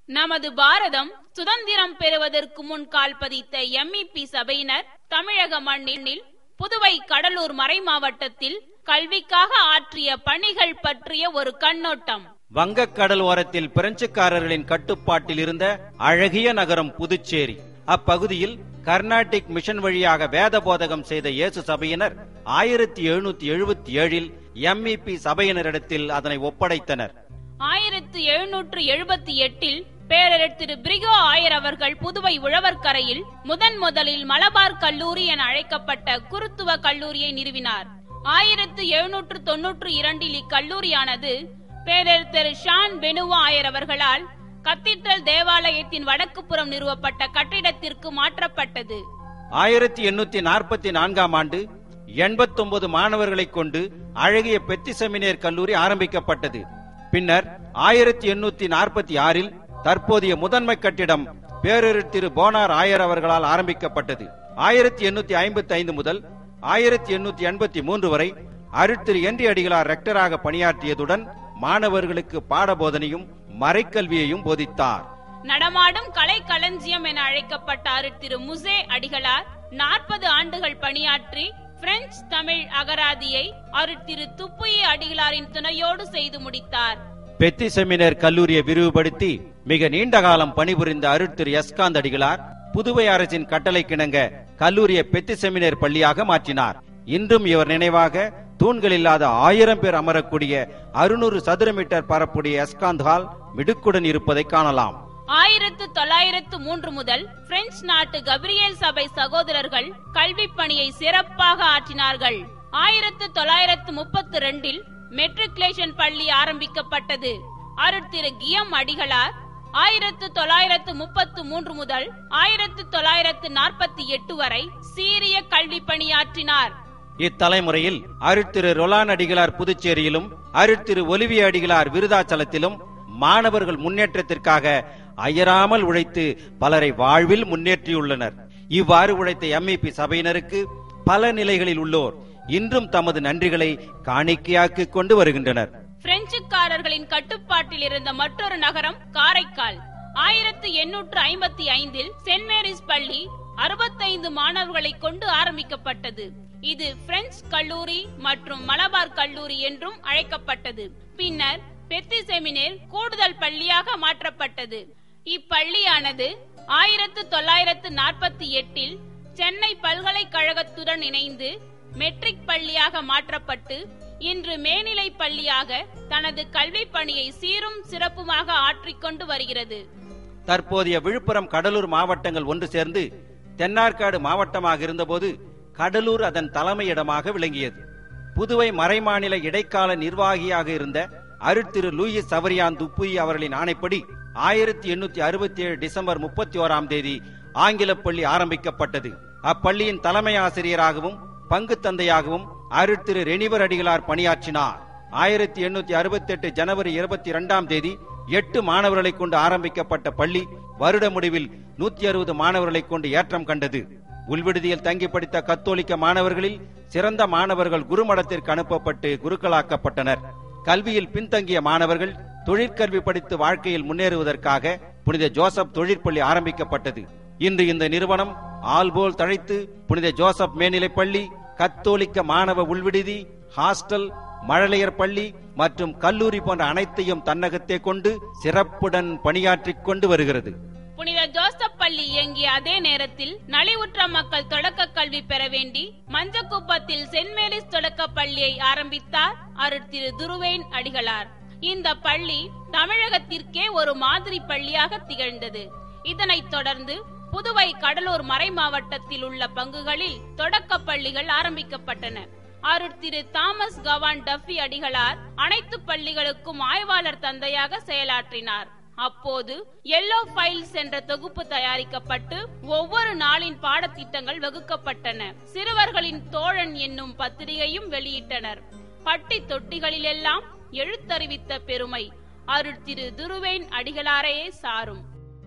நமது பாரதம் சுதந்திரம் பெறுவதற்கு முன் கால் பதித்த எம்இபி சபையினர் தமிழக மண்ணில் புதுவை கடலூர் மறை மாவட்டத்தில் கல்விக்காக ஆற்றிய பணிகள் பற்றிய ஒரு கண்ணோட்டம் வங்கக்கடல் ஓரத்தில் பிரெஞ்சுக்காரர்களின் கட்டுப்பாட்டில் இருந்த அழகிய நகரம் புதுச்சேரி அப்பகுதியில் கர்நாடிக் மிஷன் வழியாக வேத போதகம் செய்த இயேசு சபையினர் ஆயிரத்தி எழுநூத்தி எழுபத்தி ஏழில் எம்இபி சபையினரிடத்தில் அதனை ஒப்படைத்தனர் ஆயிரத்து எழுநூற்று எழுபத்தி எட்டில் பேரர் திரு பிரிகோ ஆயர் அவர்கள் புதுவை உழவர்கரையில் முதன் முதலில் மலபார் கல்லூரி என அழைக்கப்பட்ட குருத்துவ கல்லூரியை நிறுவினார் ஆயிரத்து எழுநூற்று தொன்னூற்று இரண்டில் இக்கல்லூரியானது பேரர் திரு ஷான் பெனுவா ஆயர் அவர்களால் கத்தீட்ரல் தேவாலயத்தின் வடக்கு புறம் நிறுவப்பட்ட கட்டிடத்திற்கு மாற்றப்பட்டது ஆயிரத்தி எண்ணூத்தி நாற்பத்தி நான்காம் ஆண்டு எண்பத்தொன்பது மாணவர்களைக் கொண்டு அழகிய பெத்தி செமினேர் கல்லூரி ஆரம்பிக்கப்பட்டது பின்னர் ஆயிரத்தி எண்ணூத்தி நாற்பத்தி ஆறில் தற்போதைய முதன்மை கட்டிடம் பேரூர் திரு போனார் ஆயர் அவர்களால் ஆரம்பிக்கப்பட்டது ஆயிரத்தி எண்ணூத்தி ஐம்பத்தி ஐந்து முதல் ஆயிரத்தி எண்ணூத்தி எண்பத்தி மூன்று வரை அருட்திரு என்றி அடிகளார் ரெக்டராக பணியாற்றியதுடன் மாணவர்களுக்கு பாடபோதனையும் மறைக்கல்வியையும் போதித்தார் நடமாடும் கலை களஞ்சியம் என அழைக்கப்பட்ட அருட் திரு முசே அடிகளார் நாற்பது ஆண்டுகள் பணியாற்றி பிரெஞ்சு தமிழ் அகராதியை அருட் திரு துப்புயி அடிகளாரின் துணையோடு செய்து முடித்தார் பெத்தி செமினர் கல்லூரியை விரிவுபடுத்தி மிக நீண்ட காலம் பணிபுரிந்த அருட்திரு எஸ்காந்த் அடிகளார் புதுவை அரசின் கட்டளை கிணங்க கல்லூரியை பெத்தி செமினர் பள்ளியாக மாற்றினார் இன்றும் இவர் நினைவாக தூண்கள் இல்லாத ஆயிரம் பேர் அமரக்கூடிய அறுநூறு சதுர மீட்டர் பரப்புடைய எஸ்காந்த் ஹால் மிடுக்குடன் இருப்பதை காணலாம் ஆயிரத்து தொள்ளாயிரத்து மூன்று முதல் பிரெஞ்சு நாட்டு கபிரியேல் சபை சகோதரர்கள் கல்வி பணியை சிறப்பாக ஆற்றினார்கள் ஆயிரத்து தொள்ளாயிரத்து முப்பத்தி ரெண்டில் மெட்ரிகுலேஷன் பள்ளி ஆரம்பிக்கப்பட்டது அருட்திரு கியம் அடிகளார் ஆயிரத்து தொள்ளாயிரத்து முப்பத்து மூன்று முதல் ஆயிரத்து தொள்ளாயிரத்து நாற்பத்தி எட்டு வரை சீரிய கல்வி பணியாற்றினார் இத்தலைமுறையில் அருட்திரு ரொலான் அடிகளார் புதுச்சேரியிலும் அருட்திரு ஒலிவிய அடிகளார் விருதாச்சலத்திலும் மாணவர்கள் முன்னேற்றத்திற்காக அயராமல் உழைத்து பலரை வாழ்வில் முன்னேற்றியுள்ளனர் இவ்வாறு உழைத்த எம்இபி சபையினருக்கு பல நிலைகளில் உள்ளோர் இன்றும் தமது நன்றிகளை காணிக்கையாக்கிக் கொண்டு வருகின்றனர் பிரெஞ்சுக்காரர்களின் கட்டுப்பாட்டில் இருந்த மற்றொரு நகரம் காரைக்கால் ஆயிரத்து எண்ணூற்று ஐம்பத்தி ஐந்தில் சென்ட் மேரிஸ் பள்ளி அறுபத்தைந்து மாணவர்களை கொண்டு ஆரம்பிக்கப்பட்டது இது பிரெஞ்சு கல்லூரி மற்றும் மலபார் கல்லூரி என்றும் அழைக்கப்பட்டது பின்னர் பெத்தி செமினேர் கூடுதல் பள்ளியாக மாற்றப்பட்டது இப்பள்ளியானது ஆயிரத்து தொள்ளாயிரத்து நாற்பத்தி எட்டில் சென்னை பல்கலைக்கழகத்துடன் இணைந்து மெட்ரிக் பள்ளியாக மாற்றப்பட்டு இன்று மேல்நிலை பள்ளியாக தனது கல்வி பணியை சீரும் சிறப்புமாக ஆற்றிக்கொண்டு வருகிறது தற்போதைய விழுப்புரம் கடலூர் மாவட்டங்கள் ஒன்று சேர்ந்து தென்னார்காடு மாவட்டமாக இருந்தபோது கடலூர் அதன் தலைமையிடமாக விளங்கியது புதுவை மறைமாநில இடைக்கால நிர்வாகியாக இருந்த அருட்திரு லூயிஸ் சவரியான் துப்புயி அவர்களின் ஆணைப்படி ஆயிரத்தி எண்ணூத்தி அறுபத்தி ஏழு டிசம்பர் முப்பத்தி ஓராம் தேதி ஆங்கில பள்ளி ஆரம்பிக்கப்பட்டது அப்பள்ளியின் தலைமை ஆசிரியராகவும் பங்கு தந்தையாகவும் அருட்திரு ரெனிவர் அடிகளார் பணியாற்றினார் ஆயிரத்தி எண்ணூத்தி அறுபத்தி எட்டு ஜனவரி இருபத்தி இரண்டாம் தேதி எட்டு மாணவர்களை கொண்டு ஆரம்பிக்கப்பட்ட பள்ளி வருட முடிவில் நூத்தி அறுபது மாணவர்களை கொண்டு ஏற்றம் கண்டது உள்விடுதியில் தங்கி படித்த கத்தோலிக்க மாணவர்களில் சிறந்த மாணவர்கள் குருமடத்திற்கு அனுப்பப்பட்டு குருக்களாக்கப்பட்டனர் கல்வியில் பின்தங்கிய மாணவர்கள் தொழிற்கல்வி படித்து வாழ்க்கையில் முன்னேறுவதற்காக புனித ஜோசப் தொழிற்பள்ளி ஆரம்பிக்கப்பட்டது இன்று இந்த நிறுவனம் ஆள்போல் தழைத்து புனித ஜோசப் மேல்நிலைப் பள்ளி கத்தோலிக்க மாணவ உள்விடுதி ஹாஸ்டல் மழலையர் பள்ளி மற்றும் கல்லூரி போன்ற அனைத்தையும் தன்னகத்தே கொண்டு சிறப்புடன் பணியாற்றிக் கொண்டு வருகிறது புனித ஜோசப் பள்ளி இயங்கிய அதே நேரத்தில் நலிவுற்ற மக்கள் தொடக்க கல்வி பெற வேண்டி மஞ்சக்குப்பத்தில் சென்ட் மேரிஸ் தொடக்க பள்ளியை ஆரம்பித்தார் அருட்திரு துருவேன் அடிகளார் இந்த பள்ளி தமிழகத்திற்கே ஒரு மாதிரி பள்ளியாக திகழ்ந்தது இதனைத் தொடர்ந்து புதுவை கடலூர் மறை மாவட்டத்தில் உள்ள பங்குகளில் தொடக்க பள்ளிகள் ஆரம்பிக்கப்பட்டன அருட்திரு தாமஸ் கவான் டஃபி அடிகளார் அனைத்து பள்ளிகளுக்கும் ஆய்வாளர் தந்தையாக செயலாற்றினார் அப்போது எல்லோ ஃபைல்ஸ் என்ற தொகுப்பு தயாரிக்கப்பட்டு ஒவ்வொரு நாளின் பாடத்திட்டங்கள் வகுக்கப்பட்டன சிறுவர்களின் தோழன் என்னும் பத்திரிகையும் வெளியிட்டனர் பட்டி தொட்டிகளிலெல்லாம் எழுத்தறிவித்த பெருமை அருள் திரு துருவேன் அடிகளாரையே சாரும்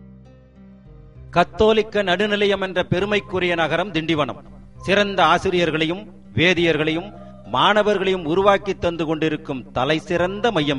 கத்தோலிக்க நடுநிலையம் என்ற பெருமைக்குரிய நகரம் திண்டிவனம் சிறந்த ஆசிரியர்களையும் வேதியர்களையும் மாணவர்களையும் உருவாக்கி தந்து கொண்டிருக்கும் தலை சிறந்த மையம் இது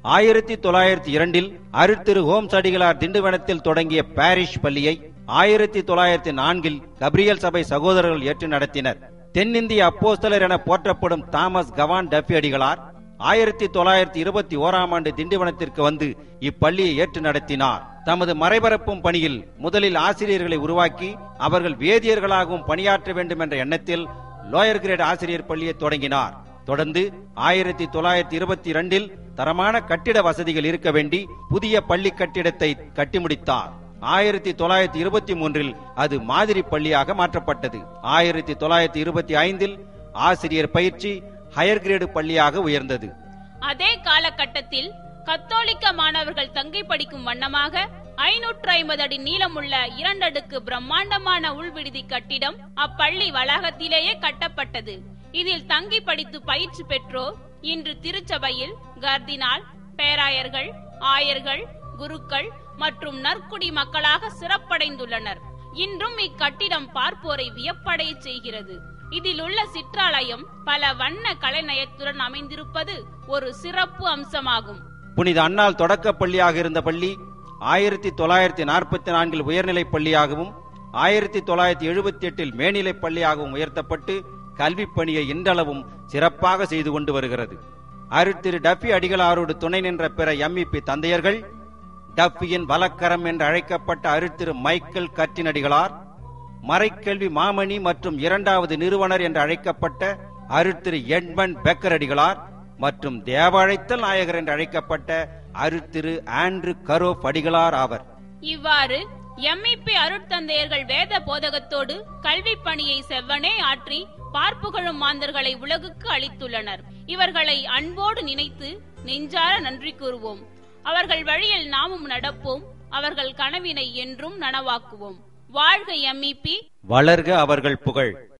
ஆயிரத்தி தொள்ளாயிரத்தி இரண்டில் அருட்திரு ஹோம்ஸ் அடிகளார் திண்டுவனத்தில் தொடங்கிய பாரிஷ் பள்ளியை ஆயிரத்தி தொள்ளாயிரத்தி நான்கில் கப்ரியல் சபை சகோதரர்கள் ஏற்று நடத்தினர் தென்னிந்திய அப்போஸ்தலர் என போற்றப்படும் தாமஸ் கவான் டஃபி அடிகளார் ஆயிரத்தி தொள்ளாயிரத்தி இருபத்தி ஓராம் ஆண்டு திண்டிவனத்திற்கு வந்து இப்பள்ளியை ஏற்று நடத்தினார் தமது மறைபரப்பும் பணியில் முதலில் ஆசிரியர்களை உருவாக்கி அவர்கள் வேதியர்களாகவும் பணியாற்ற வேண்டும் என்ற எண்ணத்தில் லோயர் கிரேட் ஆசிரியர் பள்ளியை தொடங்கினார் தொடர்ந்து ஆயிரத்தி தொள்ளாயிரத்தி இருபத்தி இரண்டில் தரமான கட்டிட வசதிகள் இருக்க வேண்டி புதிய பள்ளி கட்டிடத்தை கட்டி முடித்தார் ஆயிரத்தி தொள்ளாயிரத்தி இருபத்தி மூன்றில் அது மாதிரி பள்ளியாக மாற்றப்பட்டது ஆயிரத்தி தொள்ளாயிரத்தி இருபத்தி ஐந்தில் ஆசிரியர் பயிற்சி ஹையர் கிரேடு பள்ளியாக உயர்ந்தது அதே காலகட்டத்தில் கத்தோலிக்க மாணவர்கள் தங்கி படிக்கும் வண்ணமாக ஐநூற்று ஐம்பது அடி நீளமுள்ள இரண்டடுக்கு பிரம்மாண்டமான உள்விடுதி கட்டிடம் அப்பள்ளி வளாகத்திலேயே கட்டப்பட்டது இதில் தங்கி படித்து பயிற்சி பெற்றோர் இன்று திருச்சபையில் கர்தினால் பேராயர்கள் ஆயர்கள் குருக்கள் மற்றும் நற்குடி மக்களாக சிறப்படைந்துள்ளனர் இன்றும் இக்கட்டிடம் பார்ப்போரை வியப்படைய செய்கிறது இதில் உள்ள சிற்றாலயம் பல வண்ண கலைநயத்துடன் அமைந்திருப்பது ஒரு சிறப்பு அம்சமாகும் புனித அன்னாள் தொடக்க பள்ளியாக இருந்த பள்ளி ஆயிரத்தி தொள்ளாயிரத்தி நாற்பத்தி நான்கில் உயர்நிலைப் பள்ளியாகவும் ஆயிரத்தி தொள்ளாயிரத்தி எழுபத்தி எட்டில் மேல்நிலைப் பள்ளியாகவும் உயர்த்தப்பட்டு கல்விப் பணியை இன்றளவும் சிறப்பாக செய்து கொண்டு வருகிறது அருட்திரு டஃபி அடிகளாரோடு துணை நின்ற பிற எம்இபி தந்தையர்கள் டஃபியின் வலக்கரம் என்று அழைக்கப்பட்ட அருட்திரு மைக்கேல் கற்றினடிகளார் மறைக்கல்வி மாமணி மற்றும் இரண்டாவது நிறுவனர் என்று அழைக்கப்பட்ட அருட்திரு எட்மண்ட் பெக்கர் அடிகளார் மற்றும் தேவழைத்தல் நாயகர் என்று அழைக்கப்பட்ட அருட்திரு ஆண்ட்ரு கரோப் அடிகளார் ஆவர் இவ்வாறு எம்இபி அருட்தந்தையர்கள் வேத போதகத்தோடு கல்வி பணியை செவ்வனே ஆற்றி பார்ப்புகழும் மாந்தர்களை உலகுக்கு அளித்துள்ளனர் இவர்களை அன்போடு நினைத்து நெஞ்சார நன்றி கூறுவோம் அவர்கள் வழியில் நாமும் நடப்போம் அவர்கள் கனவினை என்றும் நனவாக்குவோம் வாழ்க எம்இபி வளர்க அவர்கள் புகழ்